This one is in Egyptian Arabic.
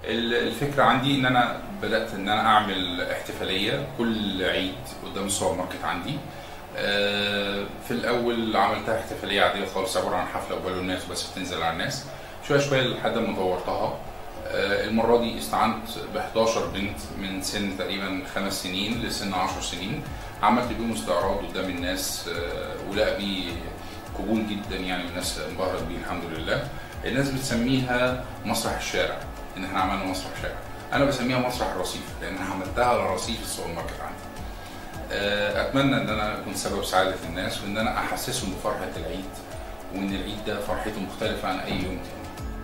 ال- الفكره عندي ان انا بدات ان انا اعمل احتفاليه كل عيد قدام السوبر ماركت عندي آه، في الاول عملتها احتفاليه عاديه خالص عباره عن حفله وبالونات بس بتنزل على الناس شويه شويه لحد ما طورتها آه، المره دي استعنت ب 11 بنت من سن تقريبا خمس سنين لسن 10 سنين عملت بيهم استعراض قدام الناس آه، ولقى بيه قبول جدا يعني الناس انبهرت بيه الحمد لله الناس بتسميها مسرح الشارع ان احنا عملنا مسرح شارع انا بسميها مسرح الرصيف لان انا عملتها على رصيف السوبر ماركت عندي آه، اتمنى ان انا اكون سبب سعاده الناس وان انا احسسهم بفرحه العيد وان العيد ده فرحته مختلفه عن اي يوم تاني